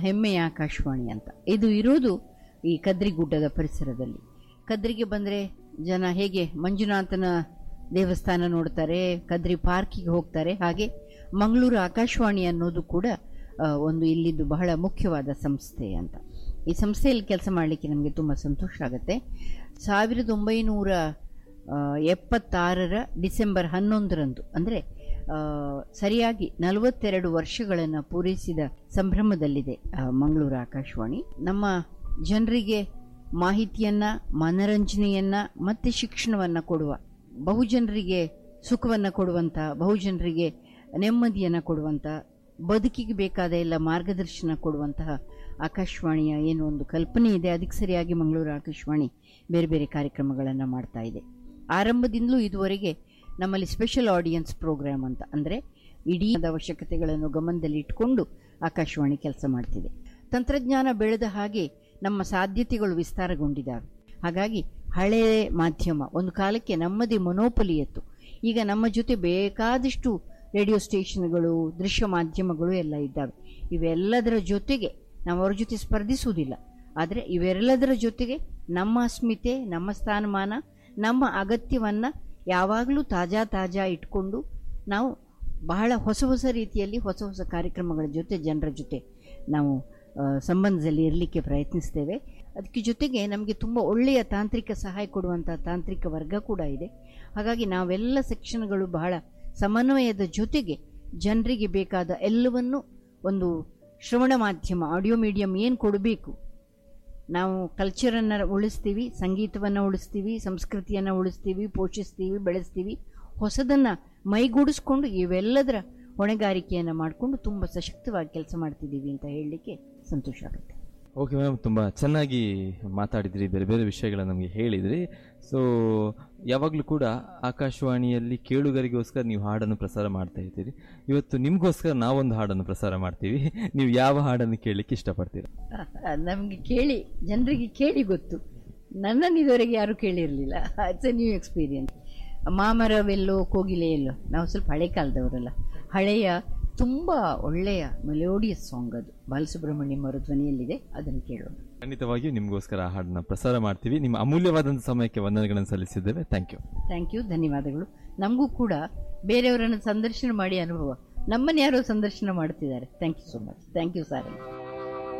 ಹೆಮ್ಮೆಯ ಆಕಾಶವಾಣಿ ಅಂತ ಇದು ಇರೋದು ಈ ಕದ್ರಿಗುಡ್ಡದ ಪರಿಸರದಲ್ಲಿ ಕದ್ರಿಗೆ ಬಂದರೆ ಜನ ಹೇಗೆ ಮಂಜುನಾಥನ ದೇವಸ್ಥಾನ ನೋಡ್ತಾರೆ ಕದ್ರಿ ಪಾರ್ಕಿಗೆ ಹೋಗ್ತಾರೆ ಹಾಗೆ ಮಂಗಳೂರು ಆಕಾಶವಾಣಿ ಅನ್ನೋದು ಕೂಡ ಆ, ಒಂದು ಇಲ್ಲಿದ್ದು ಬಹಳ ಮುಖ್ಯವಾದ ಸಂಸ್ಥೆ ಅಂತ ಈ ಸಂಸ್ಥೆಯಲ್ಲಿ ಕೆಲಸ ಮಾಡಲಿಕ್ಕೆ ನಮಗೆ ತುಂಬ ಸಂತೋಷ ಆಗುತ್ತೆ ಸಾವಿರದ ಒಂಬೈನೂರ ಆ, ಎಪ್ಪತ್ತಾರರ ಡಿಸೆಂಬರ್ ಹನ್ನೊಂದರಂದು ಅಂದರೆ ಆ, ಸರಿಯಾಗಿ ನಲವತ್ತೆರಡು ವರ್ಷಗಳನ್ನು ಪೂರೈಸಿದ ಸಂಭ್ರಮದಲ್ಲಿದೆ ಆ, ಮಂಗಳೂರು ಆಕಾಶವಾಣಿ ನಮ್ಮ ಜನರಿಗೆ ಮಾಹಿತಿಯನ್ನ ಮನರಂಜನೆಯನ್ನ ಮತ್ತೆ ಶಿಕ್ಷಣವನ್ನ ಕೊಡುವ ಬಹುಜನರಿಗೆ ಸುಖವನ್ನ ಕೊಡುವಂತ ಬಹುಜನರಿಗೆ ನೆಮ್ಮದಿಯನ್ನ ಕೊಡುವಂತ ಬದುಕಿಗೆ ಬೇಕಾದ ಎಲ್ಲ ಮಾರ್ಗದರ್ಶನ ಕೊಡುವಂತಹ ಆಕಾಶವಾಣಿಯ ಏನು ಒಂದು ಕಲ್ಪನೆ ಇದೆ ಅದಕ್ಕೆ ಸರಿಯಾಗಿ ಮಂಗಳೂರು ಆಕಾಶವಾಣಿ ಬೇರೆ ಬೇರೆ ಕಾರ್ಯಕ್ರಮಗಳನ್ನು ಮಾಡ್ತಾ ಇದೆ ಆರಂಭದಿಂದಲೂ ಇದುವರೆಗೆ ನಮ್ಮಲ್ಲಿ ಸ್ಪೆಷಲ್ ಆಡಿಯನ್ಸ್ ಪ್ರೋಗ್ರಾಮ್ ಅಂತ ಅಂದರೆ ಇಡೀ ಅವಶ್ಯಕತೆಗಳನ್ನು ಗಮನದಲ್ಲಿ ಇಟ್ಕೊಂಡು ಆಕಾಶವಾಣಿ ಕೆಲಸ ಮಾಡ್ತಿದೆ ತಂತ್ರಜ್ಞಾನ ಬೆಳೆದ ಹಾಗೆ ನಮ್ಮ ಸಾಧ್ಯತೆಗಳು ವಿಸ್ತಾರಗೊಂಡಿದ್ದಾವೆ ಹಾಗಾಗಿ ಹಳೆಯ ಮಾಧ್ಯಮ ಒಂದು ಕಾಲಕ್ಕೆ ನಮ್ಮದೇ ಮೊನೋಪಲಿ ಇತ್ತು ಈಗ ನಮ್ಮ ಜೊತೆ ಬೇಕಾದಷ್ಟು ರೇಡಿಯೋ ಸ್ಟೇಷನ್ಗಳು ದೃಶ್ಯ ಮಾಧ್ಯಮಗಳು ಎಲ್ಲ ಇದ್ದಾವೆ ಇವೆಲ್ಲದರ ಜೊತೆಗೆ ನಾವು ಅವ್ರ ಜೊತೆ ಸ್ಪರ್ಧಿಸುವುದಿಲ್ಲ ಆದರೆ ಇವೆಲ್ಲದರ ಜೊತೆಗೆ ನಮ್ಮ ಅಸ್ಮಿತೆ ನಮ್ಮ ಸ್ಥಾನಮಾನ ನಮ್ಮ ಅಗತ್ಯವನ್ನ ಯಾವಾಗಲೂ ತಾಜಾ ತಾಜಾ ಇಟ್ಕೊಂಡು ನಾವು ಬಹಳ ಹೊಸ ಹೊಸ ರೀತಿಯಲ್ಲಿ ಹೊಸ ಹೊಸ ಕಾರ್ಯಕ್ರಮಗಳ ಜೊತೆ ಜನರ ಜೊತೆ ನಾವು ಆ, ಸಂಬಂಧದಲ್ಲಿ ಇರಲಿಕ್ಕೆ ಪ್ರಯತ್ನಿಸ್ತೇವೆ ಅದಕ್ಕೆ ಜೊತೆಗೆ ನಮಗೆ ತುಂಬ ಒಳ್ಳೆಯ ತಾಂತ್ರಿಕ ಸಹಾಯ ಕೊಡುವಂಥ ತಾಂತ್ರಿಕ ವರ್ಗ ಕೂಡ ಇದೆ ಹಾಗಾಗಿ ನಾವೆಲ್ಲ ಸೆಕ್ಷನ್ಗಳು ಬಹಳ ಸಮನ್ವಯದ ಜೊತೆಗೆ ಜನರಿಗೆ ಬೇಕಾದ ಎಲ್ಲವನ್ನೂ ಒಂದು ಶ್ರವಣ ಮಾಧ್ಯಮ ಆಡಿಯೋ ಮೀಡಿಯಂ ಏನು ಕೊಡಬೇಕು ನಾವು ಕಲ್ಚರನ್ನು ಉಳಿಸ್ತೀವಿ ಸಂಗೀತವನ್ನು ಉಳಿಸ್ತೀವಿ ಸಂಸ್ಕೃತಿಯನ್ನು ಉಳಿಸ್ತೀವಿ ಪೋಷಿಸ್ತೀವಿ ಬೆಳೆಸ್ತೀವಿ ಹೊಸದನ್ನು ಮೈಗೂಡಿಸ್ಕೊಂಡು ಇವೆಲ್ಲದರ ಹೊಣೆಗಾರಿಕೆಯನ್ನು ಮಾಡಿಕೊಂಡು ತುಂಬ ಸಶಕ್ತವಾಗಿ ಕೆಲಸ ಮಾಡ್ತಿದ್ದೀವಿ ಅಂತ ಹೇಳಲಿಕ್ಕೆ ಸಂತೋಷ ಆಗುತ್ತೆ ಓಕೆ ಮೇಡಮ್ ತುಂಬ ಚೆನ್ನಾಗಿ ಮಾತಾಡಿದ್ರಿ ಬೇರೆ ಬೇರೆ ವಿಷಯಗಳನ್ನ ನಮಗೆ ಹೇಳಿದ್ರಿ ಸೊ ಯಾವಾಗಲೂ ಕೂಡ ಆಕಾಶವಾಣಿಯಲ್ಲಿ ಕೇಳುಗರಿಗೋಸ್ಕರ ನೀವು ಹಾಡನ್ನು ಪ್ರಸಾರ ಮಾಡ್ತಾ ಇದ್ದೀರಿ ಇವತ್ತು ನಿಮಗೋಸ್ಕರ ನಾವೊಂದು ಹಾಡನ್ನು ಪ್ರಸಾರ ಮಾಡ್ತೀವಿ ನೀವು ಯಾವ ಹಾಡನ್ನು ಕೇಳಲಿಕ್ಕೆ ಇಷ್ಟಪಡ್ತೀರಾ ನಮಗೆ ಕೇಳಿ ಜನರಿಗೆ ಕೇಳಿ ಗೊತ್ತು ನನ್ನನ್ನು ಇದುವರೆಗೆ ಯಾರು ಕೇಳಿರಲಿಲ್ಲ ಇಟ್ಸ್ ಎ ನ್ಯೂ ಎಕ್ಸ್ಪೀರಿಯನ್ಸ್ ಮಾಮರವೆಲ್ಲೋ ಕೋಗಿಲೆ ಎಲ್ಲೋ ನಾವು ಸ್ವಲ್ಪ ಹಳೆ ಕಾಲದವರಲ್ಲ ಹಳೆಯ ತುಂಬ ಒಳ್ಳೆಯ ಮೆಲೋಡಿಯಸ್ ಸಾಂಗ್ ಅದು ಬಾಲಸುಬ್ರಹ್ಮಣ್ಯಂ ಅವರ ಧ್ವನಿಯಲ್ಲಿದೆ ಅದನ್ನು ಕೇಳೋಣ ಖಂಡಿತವಾಗಿಯೂ ನಿಮಗೋಸ್ಕರ ಆ ಹಾಡನ್ನು ಪ್ರಸಾರ ಮಾಡ್ತೀವಿ ನಿಮ್ಮ ಅಮೂಲ್ಯವಾದಂಥ ಸಮಯಕ್ಕೆ ವಂದನೆಗಳನ್ನು ಸಲ್ಲಿಸಿದ್ದೇವೆ ಥ್ಯಾಂಕ್ ಯು ಥ್ಯಾಂಕ್ ಯು ಧನ್ಯವಾದಗಳು ನಮಗೂ ಕೂಡ ಬೇರೆಯವರನ್ನು ಸಂದರ್ಶನ ಮಾಡಿ ಅನುಭವ ನಮ್ಮನ್ನು ಯಾರೋ ಸಂದರ್ಶನ ಮಾಡ್ತಿದ್ದಾರೆ thank you so much thank you sir